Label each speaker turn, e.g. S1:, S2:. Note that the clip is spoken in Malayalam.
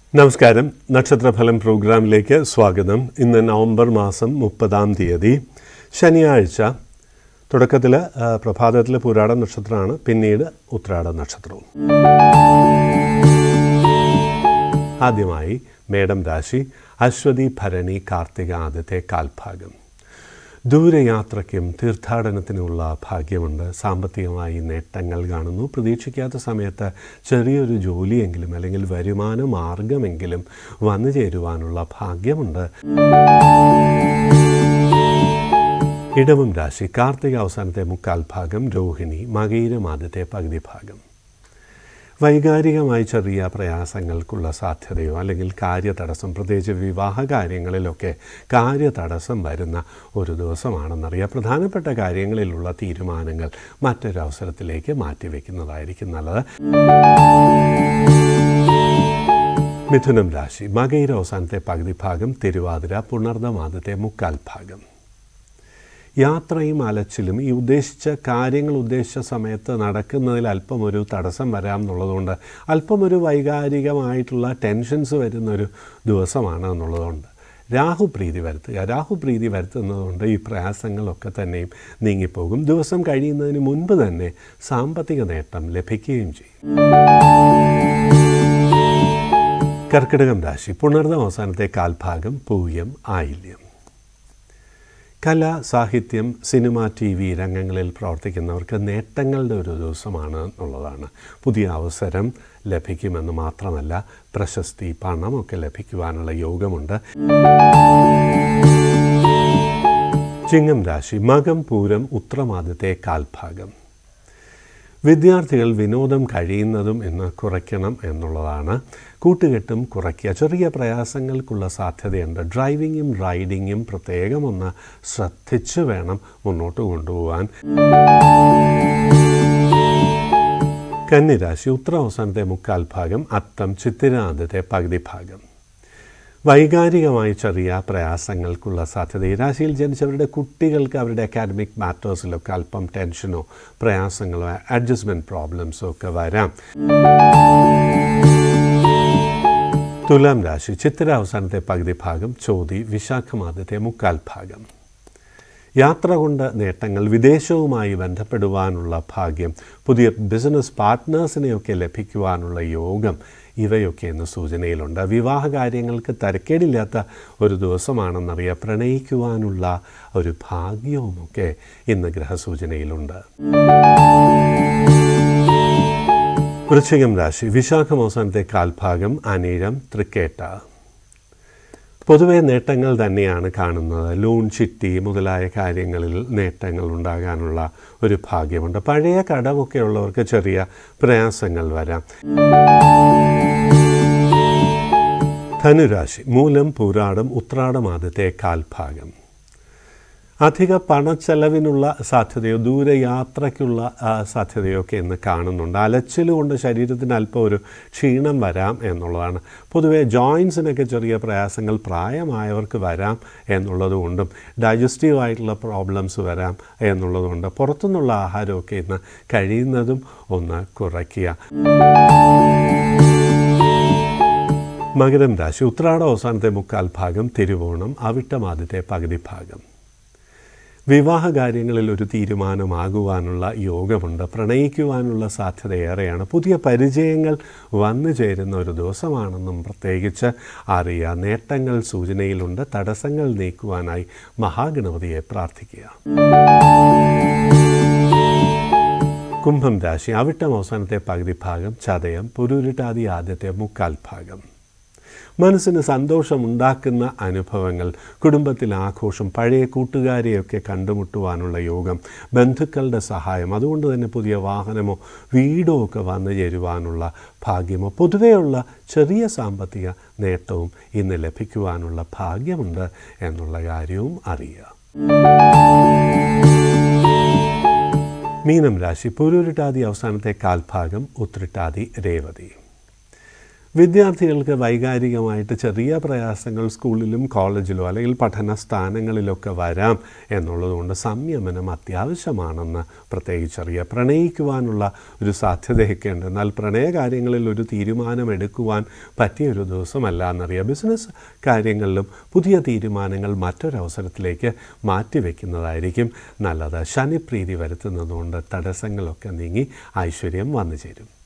S1: നമസ്കാരം നക്ഷത്രഫലം പ്രോഗ്രാമിലേക്ക് സ്വാഗതം ഇന്ന് നവംബർ മാസം മുപ്പതാം തീയതി ശനിയാഴ്ച തുടക്കത്തിൽ പ്രഭാതത്തിൽ പുരാട നക്ഷത്രമാണ് പിന്നീട് ഉത്രാട നക്ഷത്രവും ആദ്യമായി മേടം രാശി അശ്വതി ഭരണി കാർത്തിക ആദ്യത്തെ കാൽഭാഗം ദൂരയാത്രയ്ക്കും തീർത്ഥാടനത്തിനുമുള്ള ഭാഗ്യമുണ്ട് സാമ്പത്തികമായി നേട്ടങ്ങൾ കാണുന്നു പ്രതീക്ഷിക്കാത്ത സമയത്ത് ചെറിയൊരു ജോലിയെങ്കിലും അല്ലെങ്കിൽ വരുമാന മാർഗമെങ്കിലും വന്നു ചേരുവാനുള്ള ഭാഗ്യമുണ്ട് ഇടവം രാശി കാർത്തിക അവസാനത്തെ മുക്കാൽ ഭാഗം രോഹിണി മകയിരം ആദ്യത്തെ പകുതി ഭാഗം വൈകാരികമായി ചെറിയ പ്രയാസങ്ങൾക്കുള്ള സാധ്യതയോ അല്ലെങ്കിൽ കാര്യതടസ്സം പ്രത്യേകിച്ച് വിവാഹ കാര്യങ്ങളിലൊക്കെ കാര്യതടസ്സം വരുന്ന ഒരു ദിവസമാണെന്നറിയാം പ്രധാനപ്പെട്ട കാര്യങ്ങളിലുള്ള തീരുമാനങ്ങൾ മറ്റൊരവസരത്തിലേക്ക് മാറ്റിവെക്കുന്നതായിരിക്കും നല്ലത് മിഥുനം രാശി മകയിര അവസാനത്തെ പകുതി ഭാഗം തിരുവാതിര പുണർദം ആദ്യത്തെ മുക്കാൽ ഭാഗം യാത്രയും അലച്ചിലും ഈ ഉദ്ദേശിച്ച കാര്യങ്ങൾ ഉദ്ദേശിച്ച സമയത്ത് നടക്കുന്നതിൽ അല്പം ഒരു തടസ്സം വരാം എന്നുള്ളതുകൊണ്ട് അല്പം ഒരു വൈകാരികമായിട്ടുള്ള ടെൻഷൻസ് വരുന്നൊരു ദിവസമാണ് എന്നുള്ളതുകൊണ്ട് രാഹുപ്രീതി വരുത്തുക രാഹുപ്രീതി വരുത്തുന്നതുകൊണ്ട് ഈ പ്രയാസങ്ങളൊക്കെ തന്നെയും നീങ്ങിപ്പോകും ദിവസം കഴിയുന്നതിന് മുൻപ് തന്നെ സാമ്പത്തിക നേട്ടം ലഭിക്കുകയും ചെയ്യും കർക്കിടകം രാശി പുണർദം അവസാനത്തെ കാൽഭാഗം പൂയം ആയില്യം കല സാഹിത്യം സിനിമ ടി വി രംഗങ്ങളിൽ പ്രവർത്തിക്കുന്നവർക്ക് നേട്ടങ്ങളുടെ ഒരു ദിവസമാണ് എന്നുള്ളതാണ് പുതിയ അവസരം ലഭിക്കുമെന്ന് മാത്രമല്ല പ്രശസ്തി പണമൊക്കെ ലഭിക്കുവാനുള്ള യോഗമുണ്ട് ചിങ്ങം രാശി മകം പൂരം ഉത്രമാദ്യത്തെ കാൽഭാഗം വിദ്യാർത്ഥികൾ വിനോദം കഴിയുന്നതും എന്ന് കുറയ്ക്കണം എന്നുള്ളതാണ് കൂട്ടുകെട്ടും കുറയ്ക്കുക ചെറിയ പ്രയാസങ്ങൾക്കുള്ള സാധ്യതയുണ്ട് ഡ്രൈവിങ്ങും റൈഡിങ്ങും പ്രത്യേകം ഒന്ന് ശ്രദ്ധിച്ചു വേണം മുന്നോട്ട് കൊണ്ടുപോകാൻ കന്നിരാശി ഉത്തര അവസാനത്തെ മുക്കാൽ ഭാഗം അത്തം ചിത്തിര ആദ്യത്തെ പകുതി ഭാഗം വൈകാരികമായി ചെറിയ പ്രയാസങ്ങൾക്കുള്ള സാധ്യത ഈ രാശിയിൽ ജനിച്ചവരുടെ കുട്ടികൾക്ക് അവരുടെ അക്കാഡമിക് മാറ്റേഴ്സിലൊക്കെ അല്പം ടെൻഷനോ പ്രയാസങ്ങളോ അഡ്ജസ്റ്റ്മെൻറ്റ് പ്രോബ്ലംസോ ഒക്കെ വരാം തുലാം രാശി ചിത്തിര അവസാനത്തെ പകുതി ഭാഗം ചോതി വിശാഖമാദ്യത്തെ മുക്കാൽ ഭാഗം യാത്ര കൊണ്ട് നേട്ടങ്ങൾ വിദേശവുമായി ബന്ധപ്പെടുവാനുള്ള ഭാഗ്യം പുതിയ ബിസിനസ് പാർട്ട്നേഴ്സിനെയൊക്കെ ലഭിക്കുവാനുള്ള യോഗം ഇവയൊക്കെ എന്ന സൂചനയിലുണ്ട് വിവാഹ കാര്യങ്ങൾക്ക് തരക്കേടില്ലാത്ത ഒരു ദിവസമാണെന്നറിയാം പ്രണയിക്കുവാനുള്ള ഒരു ഭാഗ്യവുമൊക്കെ ഇന്ന് ഗ്രഹസൂചനയിലുണ്ട് വൃശ്ചികം രാശി വിശാഖം അവസാനത്തെ കാൽഭാഗം അനീഴം തൃക്കേട്ട പൊതുവെ നേട്ടങ്ങൾ തന്നെയാണ് കാണുന്നത് ലോൺ ചിട്ടി മുതലായ കാര്യങ്ങളിൽ നേട്ടങ്ങൾ ഉണ്ടാകാനുള്ള ഒരു ഭാഗ്യമുണ്ട് പഴയ കടമൊക്കെ ഉള്ളവർക്ക് ചെറിയ പ്രയാസങ്ങൾ വരാം ധനുരാശി മൂലം പൂരാടം ഉത്രാടം ആദ്യത്തെ കാൽഭാഗം അധിക പണച്ചെലവിനുള്ള സാധ്യതയോ ദൂരയാത്രയ്ക്കുള്ള സാധ്യതയൊക്കെ ഇന്ന് കാണുന്നുണ്ട് അലച്ചിലുകൊണ്ട് ശരീരത്തിന് അല്പം ഒരു ക്ഷീണം വരാം എന്നുള്ളതാണ് പൊതുവെ ജോയിൻസിനൊക്കെ ചെറിയ പ്രയാസങ്ങൾ പ്രായമായവർക്ക് വരാം എന്നുള്ളതുകൊണ്ടും ഡൈജസ്റ്റീവ് ആയിട്ടുള്ള പ്രോബ്ലംസ് വരാം എന്നുള്ളതുകൊണ്ട് പുറത്തുനിന്നുള്ള ആഹാരമൊക്കെ ഇന്ന് കഴിയുന്നതും ഒന്ന് കുറയ്ക്കുക മകരം രാശി ഉത്രാട അവസാനത്തെ മുക്കാൽ ഭാഗം തിരുവോണം അവിട്ടം ആദ്യത്തെ പകുതി ഭാഗം വിവാഹ കാര്യങ്ങളിൽ ഒരു തീരുമാനമാകുവാനുള്ള യോഗമുണ്ട് പ്രണയിക്കുവാനുള്ള സാധ്യത ഏറെയാണ് പുതിയ പരിചയങ്ങൾ വന്നു ചേരുന്ന ഒരു ദിവസമാണെന്നും പ്രത്യേകിച്ച് അറിയുക നേട്ടങ്ങൾ സൂചനയിലുണ്ട് തടസ്സങ്ങൾ നീക്കുവാനായി മഹാഗണപതിയെ പ്രാർത്ഥിക്കുക കുംഭം രാശി അവിട്ടം അവസാനത്തെ പകുതി ഭാഗം ചതയം പുരുരുട്ടാതി ആദ്യത്തെ മുക്കാൽ ഭാഗം മനസ്സിന് സന്തോഷമുണ്ടാക്കുന്ന അനുഭവങ്ങൾ കുടുംബത്തിൽ ആഘോഷം പഴയ കൂട്ടുകാരെയൊക്കെ കണ്ടുമുട്ടുവാനുള്ള യോഗം ബന്ധുക്കളുടെ സഹായം അതുകൊണ്ട് തന്നെ പുതിയ വാഹനമോ വീടോ ഒക്കെ വന്നു ചേരുവാനുള്ള ഭാഗ്യമോ പൊതുവെയുള്ള ചെറിയ സാമ്പത്തിക നേട്ടവും ഇന്ന് ലഭിക്കുവാനുള്ള ഭാഗ്യമുണ്ട് എന്നുള്ള കാര്യവും അറിയുക മീനം രാശി പുരുരുട്ടാതി അവസാനത്തെ കാൽഭാഗം ഉത്രിട്ടാതി രേവതി വിദ്യാർത്ഥികൾക്ക് വൈകാരികമായിട്ട് ചെറിയ പ്രയാസങ്ങൾ സ്കൂളിലും കോളേജിലോ അല്ലെങ്കിൽ പഠന സ്ഥാനങ്ങളിലൊക്കെ വരാം എന്നുള്ളതുകൊണ്ട് സംയമനം അത്യാവശ്യമാണെന്ന് പ്രത്യേകിച്ചറിയുക പ്രണയിക്കുവാനുള്ള ഒരു സാധ്യതയൊക്കെ ഉണ്ട് എന്നാൽ പ്രണയ കാര്യങ്ങളിൽ ഒരു തീരുമാനമെടുക്കുവാൻ പറ്റിയൊരു ദിവസമല്ല എന്നറിയാം ബിസിനസ് കാര്യങ്ങളിലും പുതിയ തീരുമാനങ്ങൾ മറ്റൊരവസരത്തിലേക്ക് മാറ്റിവെക്കുന്നതായിരിക്കും നല്ലത് ശനിപ്രീതി വരുത്തുന്നതുകൊണ്ട് തടസ്സങ്ങളൊക്കെ നീങ്ങി ഐശ്വര്യം വന്നു ചേരും